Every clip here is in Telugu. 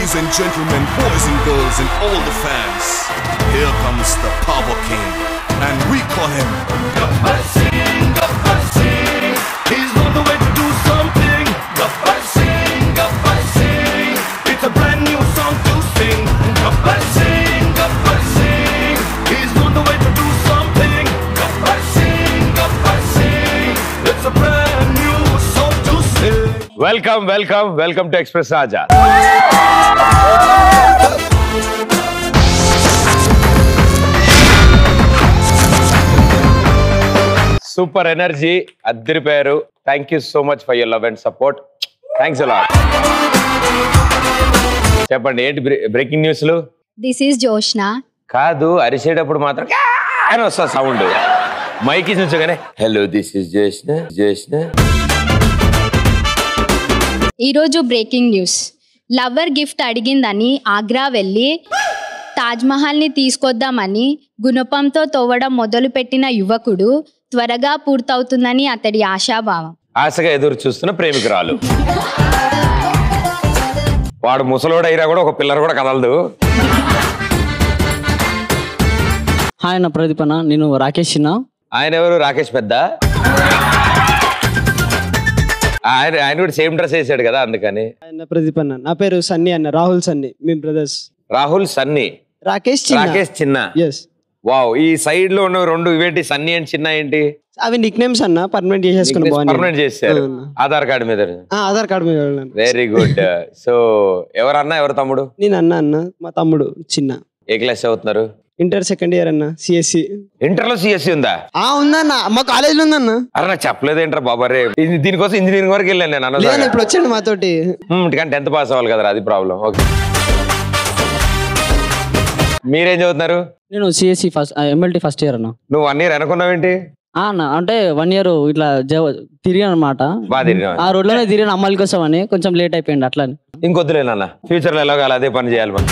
Ladies and gentlemen, boys and girls, and all the fans, here comes the Power King, and we call him Gabbar Singh, Gabbar Singh. He's on the way to do something. Gabbar Singh, Gabbar Singh. It's a brand new song to sing. Gabbar Singh, Gabbar Singh. He's on the way to do something. Gabbar Singh, Gabbar Singh. It's a brand new song to sing. Welcome welcome welcome to express Raja super energy అద్దరిపోయారు thank you so much for your love and support thanks అలా చెప్పండి ఏంటి బ్రేకింగ్ న్యూస్లు దిస్ ఈజ్ జోష్న కాదు అరిసేటప్పుడు మాత్రం "క్యా" అని వస్తుంది సౌండ్ మైకి నుంచోగానే hello this is Jeshna Jeshna ఈరోజు బ్రేకింగ్ న్యూస్ లవర్ గిఫ్ట్ అడిగిందని ఆగ్రా వెళ్ళి తాజ్మహల్ని తీసుకొద్దామని గుణపంతో తవ్వడం మొదలుపెట్టిన యువకుడు త్వరగా పూర్తవుతుందని అతడి ఆశాభావం ఆశగా ఎదురు చూస్తున్న ప్రేమికురాలు వాడు ముసలోడు అయినా కూడా ఒక పిల్లర్ కూడా కదలదు హాయ్ నా ప్రదీపన నేను రాకేష్ చిన్న ఆయన ఎవరు రాకేష్ పెద్ద ఆయన ఆయన కూడా సేమ్ డ్రెస్ వేసాడు కదా అందుకని ఆయన ప్రదీప్ అన్న నా పేరు సన్నీ అన్న రాహుల్ సన్నీ మీ బ్రదర్స్ రాహుల్ సన్నీ రాకేష్ చిన్న రాకేష్ చిన్న ఎస్ వావ్ ఈ సైడ్ లో ఉన్న రెండు ఇవేంటి సన్నీ అండ్ చిన్న ఏంటి అవి నిక్ నేమ్స్ అన్న పర్మనెంట్ చేసేసుకుని పర్మనెంట్ చేశారు అవును. ఆధార్ కార్డు మీద ఆధార్ కార్డు మీద వెళ్ళాను. వెరీ గుడ్ సో ఎవరన్నా ఎవరు తమ్ముడు నేను అన్న అన్న మా తమ్ముడు చిన్న ఏ క్లాస్ చదువుతున్నారు ఇంటర్ సెకండ్ ఇయర్ అన్న సిఎస్సి ఇంటర్ లో సిఎస్సి ఉందా ఆ ఉందన్న మా కాలేజీలో ఉందన్న అరే నాకు చెప్పలేదేంట్రా బాబారే ఇది- దీనికోసం ఇంజనీరింగ్ వరకు వెళ్ళాను నేను లేదన్న అనగా ఇప్పుడు వచ్చాడు మాతోటి కానీ టెన్త్ పాస్ అవ్వాలి కదా అది ప్రాబ్లం ఓకే మీరేం చదువుతున్నారు నేను CSC first MLT first year అన్న నువ్వు వన్ ఇయర్ అనుకున్నావేంటి ఆ అన్న అంటే వన్ ఇయర్ ఇట్లా జవ- తిరిగాను అనమాట బాగా తిరిగినావా? ఆ రోడ్లోనే తిరిగిన అమ్మాయిల కోసం అని కొంచెం లేట్ అయిపోయింది అట్లా అని. ఇంకొద్దులే నాన్న ఫ్యూచర్ లో ఎలాగో అదే పని చేయాలి మనం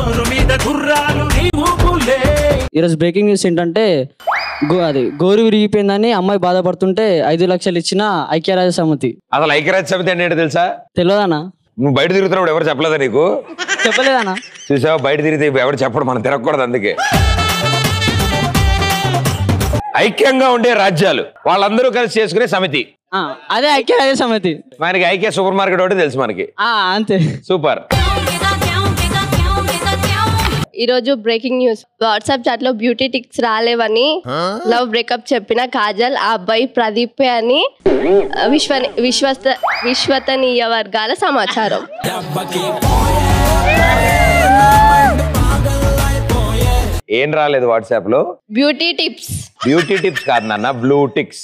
ఈరోజు బ్రేకింగ్ న్యూస్ ఏంటంటే గో అది గోరు విరిగిపోయిందని అమ్మాయి బాధపడుతుంటే ఐదు లక్షలు ఇచ్చిన ఐక్యరాజ్య సమితి అసలు ఐక్యరాజ్య సమితి అంటే ఏంటో తెలుసా తెలియదన్నా నువ్వు బయట తిరుగుతున్నప్పుడు ఎవరు చెప్పలేదా నీకు చెప్పలేదన్నా చూసావా బయట తిరిగితే ఎవరు చెప్పడు మనం తిరగకూడదు అందుకే ఐక్యంగా ఉండే రాజ్యాలు వాళ్ళందరూ కలిసి చేసుకునే సమితి ఆ, అదే ఐక్యరాజ్య సమితి మనకి ఐక్య సూపర్ మార్కెట్ ఒకటి తెలుసు మనకి ఆ, అంతే సూపర్ ఈరోజు బ్రేకింగ్ న్యూస్ వాట్సాప్ చాట్ లో బ్యూటీ టిక్స్ రాలేవని లవ్ బ్రేకప్ చెప్పిన కాజల్ ఆ అబ్బాయి ప్రదీప్ అని విశ్వ విశ్వస్త విశ్వసనీయ వర్గాల సమాచారం ఏం రాలేదు వాట్సాప్ లో బ్యూటీ టిప్స్ బ్యూటీ టిప్స్ కాదు నాన్న బ్లూ టిక్స్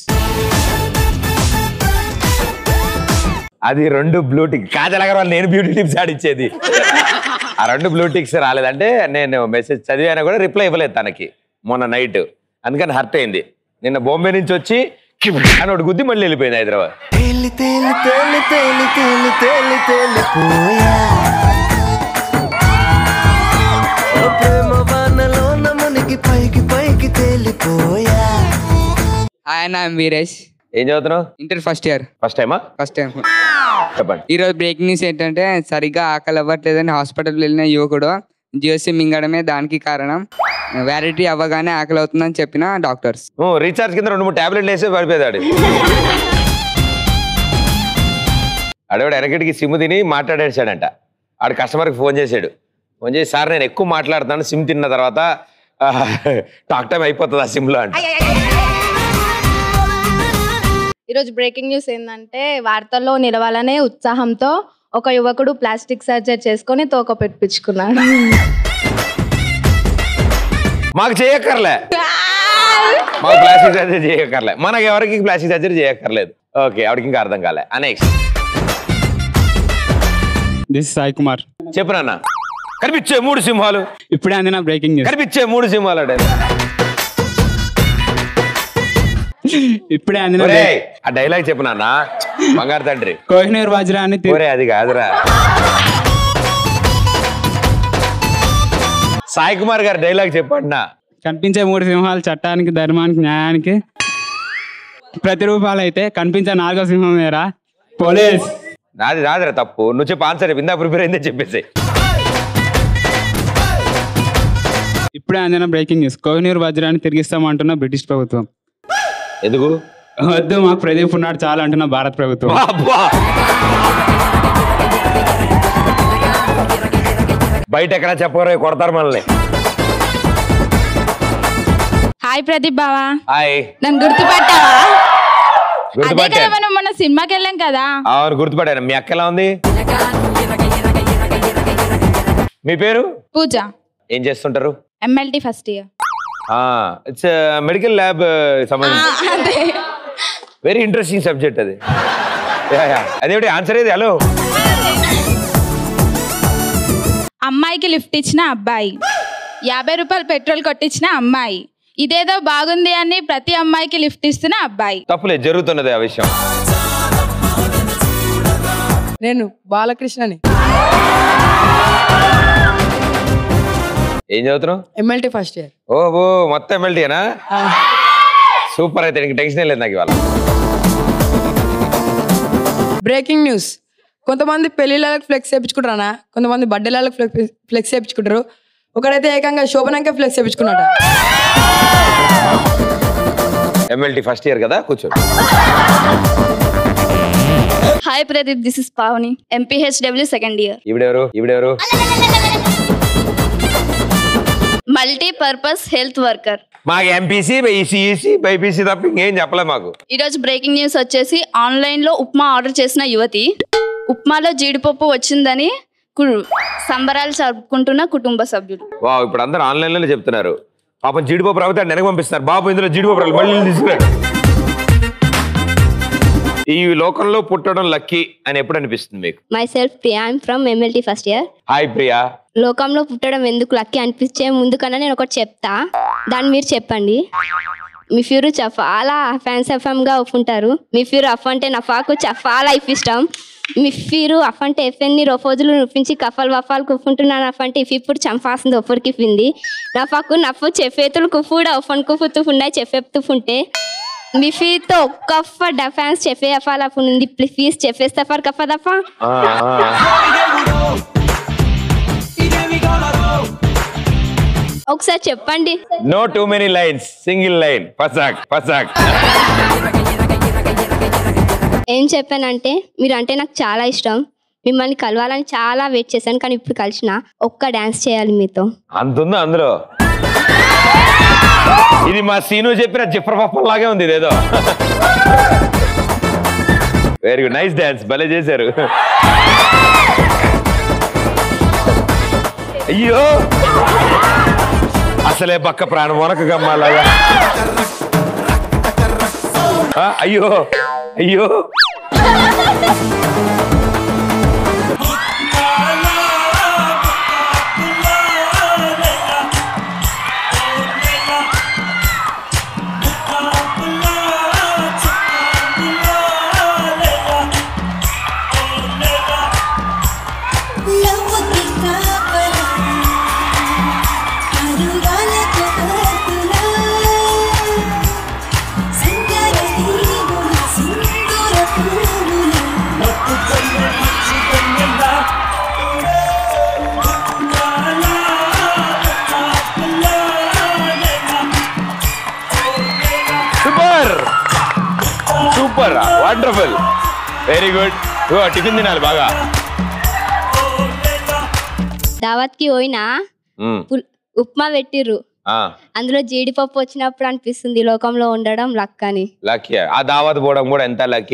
అది రెండు బ్లూ టిక్ కాజల్ అగర్వాల్ నేను బ్యూటీ టిప్స్ ఆడిచ్చేది ఆ రెండు బ్లూ టిక్స్ రాలేదంటే నేను మెసేజ్ చదివానా కూడా రిప్లై ఇవ్వలేదు తనకి మొన్న నైట్ అందుకని హర్ట్ అయింది నిన్న బాంబే నుంచి వచ్చి కిప్ అని ఒకటి గుద్ది మళ్ళీ వెళ్ళిపోయింది హైదరాబాద్ తేలి తేలి తేలి తేలి తేలి తేలి తేలిపోయా ఓ ప్రేమ వానలో నమునికి పైకి పైకి తేలిపోయా హాయ్ అన్న ఐమ్ వీరేష్ ఏం చదువుతున్నావు ఇంటర్ ఫస్ట్ ఇయర్ ఫస్ట్ టైమా ఫస్ట్ టైం చెప్పండి ఈరోజు బ్రేకింగ్ న్యూస్ ఏంటంటే సరిగ్గా ఆకలి అవ్వట్లేదని హాస్పిటల్ వెళ్ళిన యువకుడు జియోసి మింగడమే దానికి కారణం వ్యాలిటీ అవ్వగానే ఆకలి అవుతుందని చెప్పిన డాక్టర్స్ రీఛార్జ్ కింద రెండు మూడు టాబ్లెట్లు వేసి పడిపోయాడు అడవాడు వెనకటికి సిమ్ తిని మాట్లాడేసాడంట ఆడు కస్టమర్కి ఫోన్ చేశాడు ఫోన్ చేసి సార్ నేను ఎక్కువ మాట్లాడుతాను సిమ్ తిన్న తర్వాత ఆ, టాక్ టైం అయిపోతుంది ఆ సిమ్లో అంటే ఈరోజు బ్రేకింగ్ న్యూస్ ఏంటంటే వార్తల్లో నిలవాలనే ఉత్సాహంతో ఒక యువకుడు ప్లాస్టిక్ సర్జరీ చేసుకొని తోక పెట్టించుకున్నాడు మాకు చేయక్కర్లే మాకు ప్లాస్టిక్ సర్జరీ చేయక్కర్లే మనకి ఎవరికి ప్లాస్టిక్ సర్జరీ చేయక్కర్లేదు ఓకే ఆవిడకి ఇంకా అర్థం కాలే నెక్స్ట్ దిస్ సాయి కుమార్ చెప్పు నాన్న కనిపించే మూడు సింహాలు ఇప్పుడే అందిన బ్రేకింగ్ న్యూస్ కనిపించే మూడు సింహాలు అంటే ఇప్పుడే అందిన ఒరేయ్, ఆ డైలాగ్ చెప్పు నాన్న బంగారు తండ్రి కోహినూర్ వజ్రా అని తి- ఒరే అది కాదురా సాయి కుమార్ గారి డైలాగ్ చెప్పండి నా కనిపించే మూడు సింహాలు చట్టానికి ధర్మానికి న్యాయానికి ప్రతిరూపాలు అయితే కనిపించే నాలుగో సింహం వేరా పోలీస్ నాది నాదిరా తప్పు నువ్వు చెప్పు ఆన్సర్ ఇందా ప్రిపేర్ అయిందే చెప్పేసి ఇప్పుడే అందిన బ్రేకింగ్ న్యూస్ కోహినూరు వజ్రాన్ని తిరిగిస్తామంటున్న బ్రిటిష్ ప్రభుత్వం ఎందుకు వద్దు మాకు ప్రదీప్ ఉన్నాడు చాలా అంటున్న భారత ప్రభుత్వం అబ్బా! బయట ఎక్కడ చెప్పరు కొడతారు మనల్ని హాయ్ ప్రదీప్ బావా హాయ్ నన్ను గుర్తుపట్టావా అదే కదా గుర్తుపట్టాను మనం మొన్న సినిమాకి వెళ్ళాం కదా అవును గుర్తుపట్టాను మీ అక్క ఎలా ఉంది మీ పేరు పూజ ఏం చేస్తుంటారు MLT first year it's medical lab సంబంధించి అదే వెరీ ఇంట్రెస్టింగ్ సబ్జెక్ట్ అది యా, యా. అదేమిటి ఆన్సర్ ఏది హలో అమ్మాయికి లిఫ్ట్ ఇచ్చిన అబ్బాయి యాభై రూపాయలు పెట్రోల్ కొట్టించిన అమ్మాయి ఇదేదో బాగుంది అని ప్రతి అమ్మాయికి లిఫ్ట్ ఇస్తున్న అబ్బాయి తప్పులేదు జరుగుతున్నది ఆ విషయం నేను బాలకృష్ణని ఏం చదువుతున్నావు ఎమ్మెల్టీ ఫస్ట్ ఇయర్ ఓ ఓ మొత్తం ఎమ్మెల్టీనా సూపర్ అయితే నీకు టెన్షన్ లేదు నాకు ఇవాళ బ్రేకింగ్ న్యూస్ కొంతమంది పెళ్లిళ్ళకి ఫ్లెక్స్ వేయించుకుంటారా కొంతమంది బర్త్డేలకు ఫ్లెక్స్ ఫ్లెక్స్ వేయించుకుంటారు ఒకడైతే ఏకంగా శోభనంకే ఫ్లెక్స్ వేయించుకున్నాడు ఎమ్మెల్టీ ఫస్ట్ ఇయర్ కదా కూర్చో hi Pradeep this is Pavani MPHW second year ఈవిడెవరు ఈవిడెవరు మల్టీపర్పస్ హెల్త్ వర్కర్ మాకు ఎంపీసీ ఈసీఈసీ బైపీసీ తప్ప ఇంకేం చెప్పలే మాకు ఈరోజు బ్రేకింగ్ న్యూస్ వచ్చేసి ఆన్లైన్లో ఉప్మా ఆర్డర్ చేసిన యువతి ఉప్మాలో జీడిపప్పు వచ్చిందని కు- సంబరాలు జరుపుకుంటున్న కుటుంబ సభ్యులు వా ఇప్పుడు అందరూ ఆన్లైన్లోనే చెప్తున్నారు పాపం జీడిపప్పు రాకపోతే వెనక పంపిస్తారు బాబు ఇందులో జీడిపప్పు రాలేదు మళ్ళీ తీసుకురాడు ఈ లోకంలో పుట్టడం లక్కీ అని ఎప్పుడు అనిపిస్తుంది మీకు myself Priya I'm from MLT first year hi Priya లోకంలో పుట్టడం ఎందుకు లక్కీ అనిపించే ముందు కన్నా నేను ఒకటి చెప్తా దాన్ని మీరు చెప్పండి మీ ఫ్యూరు చాలా ఫ్యాన్స్ ఎఫ్ఎంగా ఒప్పుంటారు మీ ఫ్యూరు అఫ్ అంటే నఫాకు చాలా లైఫ్ ఇష్టం మీ ఫీరు అఫ్ అంటే ఎఫ్ఎన్ని రోజులు నొప్పించి కఫల్ వఫాలు కుఫుంటున్నాను అఫ్ అంటే ఇఫ్ ఇప్పుడు చంపాల్సింది ఒఫరికి పింది నఫాకు నఫు చెఫేతులు కుఫుడా ఒఫన్ కుఫుతుఫున్నాయి చెఫెప్తుఫుంటే మీ ఫీతో ఒక్క డఫాన్స్ చెఫే అఫాల్ అఫ్ ఉంది ప్లీజ్ చెఫేస్తఫర్ కఫ దఫా ఆ, ఆ. ఒకసారి చెప్పండి no too many lines single line పసాక్ పసాక్ ఏం చెప్పానంటే మీరు అంటే నాకు చాలా ఇష్టం మిమ్మల్ని కలవాలని చాలా వెయిట్ చేశాను కానీ ఇప్పుడు కలిసిన ఒక్క డాన్స్ చేయాలి మీతో అంతుందా అందులో ఇది మా సీను చెప్పిన జిఫర్ పప్పం లాగే ఉంది ఇదేదో వెరీ గుడ్ నైస్ డాన్స్ భలే చేశారు అయ్యో అసలే పక్క ప్రాణం వనక గమ్మాలాగా ఆ, అయ్యో అయ్యో super super wonderful very good tiffin తినాలి బాగా దావత్కి పోయినా మ్మ్. పుల్- ఉప్మా పెట్టిర్రు ఆ, అందులో జీడిపప్పు వచ్చినప్పుడు అనిపిస్తుంది ఈ లోకంలో ఉండడం లక్ అని లక్కీ ఆ దావత్ పోవడం కూడా ఎంత లక్కీ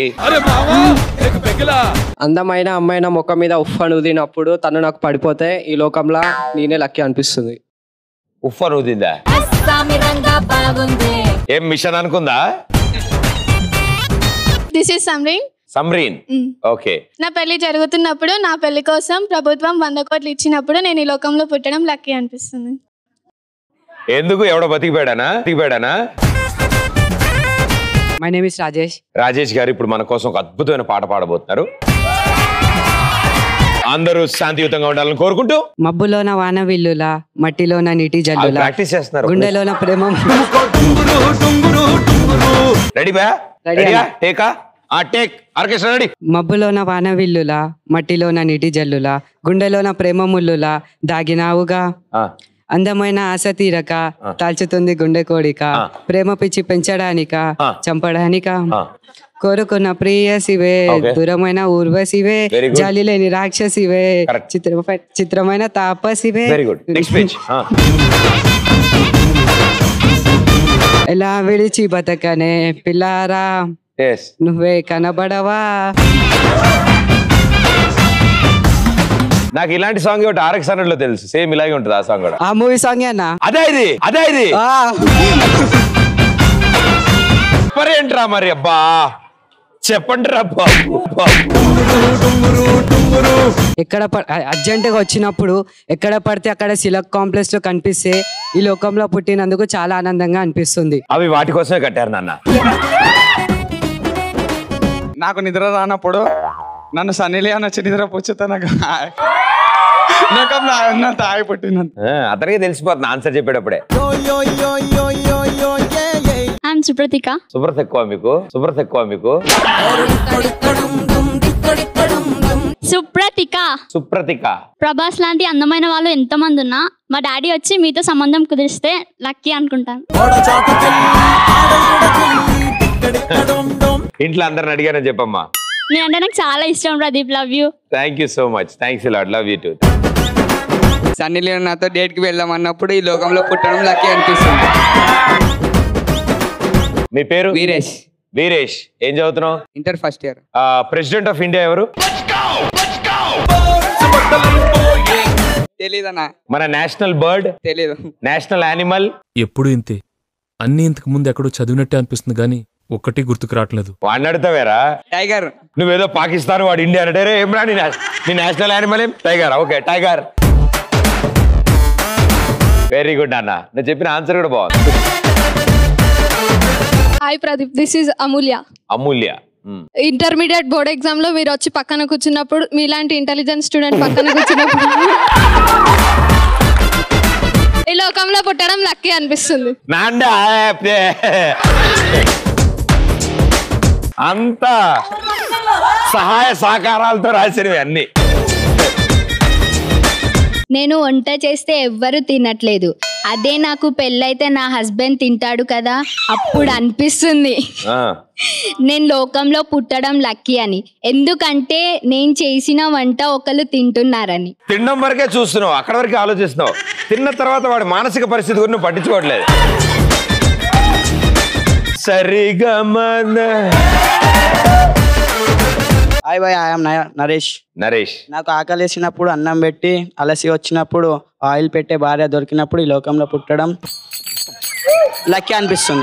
అందమైన అమ్మాయిన మొక్క మీద ఉఫ్ అని ఊదినప్పుడు తను నాకు పడిపోతే ఈ లోకంలో నేనే లక్కీ అనిపిస్తుంది ఉఫ్ అని ఊదిందా ఏం మిషన్ అనుకుందా this is Samreen Samreen okay నా పెళ్లి జరుగుతున్నప్పుడు నా పెళ్లి కోసం ప్రభుత్వం వంద కోట్లు ఇచ్చినప్పుడు నేను ఈ లోకంలో పుట్టడం లక్కీ అనిపిస్తుంది ఎందుకు ఎవడో బతికిపోయాడానా బతికిపోయాడానా my name is Rajesh Rajesh గారు ఇప్పుడు మన కోసం ఒక అద్భుతమైన పాట పాడబోతున్నారు అందరూ శాంతియుతంగా ఉండాలని కోరుకుంటూ మబ్బులోన వాన విల్లులా మట్టిలోన నీటి జల్లులా ప్రాక్టీస్ చేస్తున్నారు గుండెలోన ప్రేమ రెడీ బా Ready రెడీయా అన్న. టేకా ఆ టేక్ ఆర్కెస్ట్రా రెడీ మబ్బులోన వాన విల్లులా మట్టిలోన నీటి జల్లులా గుండెలోన ప్రేమ ముల్లులా దాగినావుగా అందమైన ఆశ తీరక తాల్చుతుంది గుండె కోడిక ప్రేమ పిచ్చి పెంచడానిక చంపడానిక కోరుకున్న ప్రియసివే Okay. దూరమైన ఊర్వశివే Very good. జాలి లేని రాక్షసివే చిత్ర చిత్రమైన తాపసివే వెరీ గుడ్ నెక్స్ట్ పేజ్ ఎలా విడిచి బతకనే పిల్లారా ఎస్ నువ్వే కనబడవా నాకు ఇలాంటి సాంగ్ ఒకటి ఆర్ఎక్స్ హండ్రెడ్ లో తెలుసు సేమ్ ఇలాగే ఉంటుంది ఆ సాంగ్ కూడా ఆ మూవీ సాంగ్ అన్నా అదే ఇది అదే ఇది మరి ఏంట్రా మరి అబ్బా చెప్పండి రా బాబు ఎక్కడ అర్జెంట్ గా వచ్చినప్పుడు ఎక్కడ పడితే అక్కడ సిలక్ కాంప్లెక్స్ లో కనిపిస్తే ఈ లోకంలో పుట్టినందుకు చాలా ఆనందంగా అనిపిస్తుంది అవి వాటి కోసమే కట్టారు నాన్న నాకు నిద్ర రానప్పుడు నన్ను సన్నీలి అని వచ్చి నిద్ర పుచ్చుతా నాకు నా తాగి పుట్టినంత ఆ, అతనికి తెలిసిపోతుంది ఆన్సర్ చెప్పేటప్పుడే ఐఎమ్ సుప్రతిక శుభ్రత ఎక్కువ మీకు శుభ్రత ఎక్కువ మీకు సుప్రతిక సుప్రతిక ప్రభాస్ లాంటి అందమైన వాళ్ళు ఎంతమంది ఉన్నా మా డాడీ వచ్చి మీతో సంబంధం కుదిరిస్తే లక్కీ అనుకుంటాను ఇంట్లో అందరిని అడిగానని చెప్పమ్మా నేనంటే నాకు చాలా ఇష్టం Pradeep love you thank you so much thanks లాడ్ love you too Sunny Leone నాతో డేట్ కి వెళ్దాం అన్నప్పుడు ఈ లోకంలో పుట్టడం లక్కీ అనిపిస్తుంది మీ పేరు వీరేష్ వీరేష్ ఏం చదువుతున్నావు inter first year president of India ఎవరు తెలీదన్నా మన నేషనల్ బర్డ్ తెలీదు నేషనల్ యానిమల్ ఎప్పుడు ఇంతే అన్ని ఇంతకు ముందు ఎక్కడో చదివినట్టే అనిపిస్తుంది కానీ ఒక్కటి గుర్తుకు రావట్లేదు వాడిని అడుగుతావేరా టైగర్ నువ్వేదో పాకిస్తాన్ వాడు ఇండియా అంటే రే ఏం రా నీ నా- నీ నేషనల్ యానిమల్ ఏం tiger okay tiger very good అన్న నేను చెప్పిన ఆన్సర్ కూడా బాగుంది hi Pradeep this is Amulya Amulya hmm. Intermediate board exam లో మీరు వచ్చి పక్కన కూర్చున్నప్పుడు మీలాంటి ఇంటెలిజెంట్ స్టూడెంట్ పక్కన కూర్చున్నప్పుడు ఈ లోకంలో పుట్టడం లక్కీ అనిపిస్తుంది నాండ అంతా సహాయ సహకారాలతో రాసినవి అన్ని నేను వంట చేస్తే ఎవ్వరు తినట్లేదు అదే నాకు పెళ్ళైతే నా హస్బెండ్ తింటాడు కదా అప్పుడు అనిపిస్తుంది ఆ, నేను లోకంలో పుట్టడం లక్కీ అని ఎందుకంటే నేను చేసిన వంట ఒకరు తింటున్నారని తినడం వరకే చూస్తున్నావు అక్కడ వరకే ఆలోచిస్తున్నావు తిన్న తర్వాత వాడి మానసిక పరిస్థితి గురించి నువ్వు పట్టించుకోవట్లేదు సరిగా మన hi boy I'm Naresh Naresh నాకు ఆకలి వేసినప్పుడు అన్నం పెట్టి అలసి వచ్చినప్పుడు ఆయిల్ పెట్టే భార్య దొరికినప్పుడు ఈ లోకంలో పుట్టడం లక్కీ అనిపిస్తుంది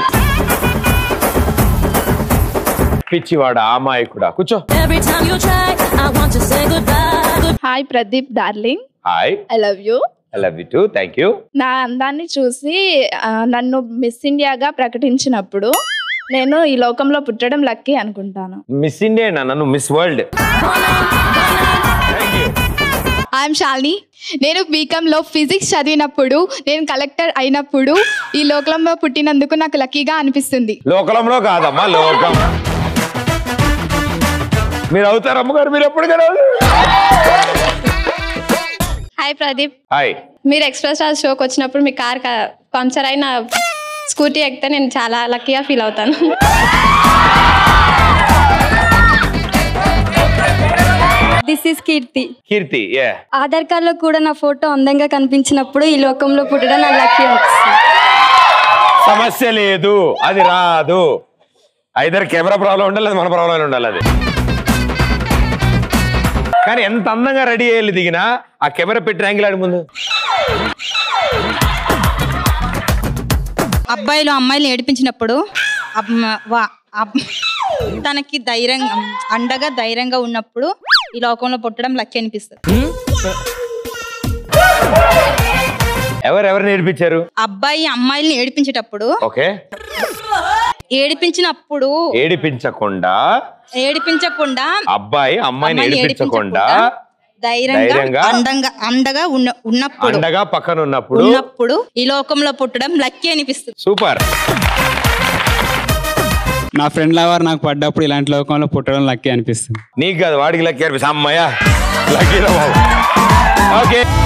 పిచ్చివాడ అమాయకుడా కూర్చో hi Pradeep darling hi I love you I love you too thank you నా అందాన్ని చూసి ఆ, నన్ను మిస్ ఇండియాగా ప్రకటించినప్పుడు నేను ఈ లోకంలో పుట్టడం లక్కీ అనుకుంటాను మిస్ ఇండియా నన్ను మిస్ వరల్డ్ ఐఎమ్ శాలిని నేను బీకామ్ లో ఫిజిక్స్ చదివినప్పుడు నేను కలెక్టర్ అయినప్పుడు ఈ లోకంలో పుట్టినందుకు నాకు లక్కీగా అనిపిస్తుంది లోకలంలో కాదమ్మా లోకం మీరు అవుతారు అమ్మగారు మీరు ఎప్పుడు కదా హాయ్ ప్రదీప్ హాయ్ మీరు ఎక్స్ప్రెస్ రాజ్ షోకి వచ్చినప్పుడు మీ కార్ పంక్చర్ అయిన స్కూటీ ఎక్కితే నేను చాలా లక్కీగా ఫీల్ అవుతాను దిస్ ఇస్ కీర్తి కీర్తి ఏ ఆధార్ కార్డ్ లో కూడా నా ఫోటో అందంగా కనిపించినప్పుడు ఈ లోకంలో పుట్టడం నా లక్కీ అనిపిస్తుంది సమస్య లేదు అది రాదు ఐదర్ కెమెరా ప్రాబ్లం ఉండాలి లేదా మన ప్రాబ్లం ఉండాలి అది కానీ ఎంత అందంగా రెడీ అయ్యి దిగినా ఆ కెమెరా పెట్టి యాంగిల్ ఆడి ముందు అబ్బాయిలు అమ్మాయిలు ఏడిపించినప్పుడు అమ్మ- వా- అబ్- తనకి ధైర్యంగా అండగా ధైర్యంగా ఉన్నప్పుడు ఈ లోకంలో పుట్టడం లక్కీ అనిపిస్తుంది ఎవరు ఎవరు నేర్పించారు అబ్బాయి అమ్మాయిల్ని ఏడిపించేటప్పుడు ఓకే ఏడిపించినప్పుడు ఏడిపించకుండా ఏడిపించకుండా అబ్బాయి అమ్మాయిని అమ్మాయిని ఏడిపించకుండా ధైర్యంగా ధైర్యంగా, అందంగా అండగా ఉన్న ఉన్నప్పుడు అండగా పక్కన ఉన్నప్పుడు ఉన్నప్పుడు ఈ లోకంలో పుట్టడం లక్కీ అనిపిస్తుంది సూపర్ నా ఫ్రెండ్ లవర్ నాకు పడ్డప్పుడు ఇలాంటి లోకంలో పుట్టడం లక్కీ అనిపిస్తుంది నీకు కాదు వాడికి లక్కీ అనిపిస్తుంది అమ్మయ్యా లక్కీ బాబు ఓకే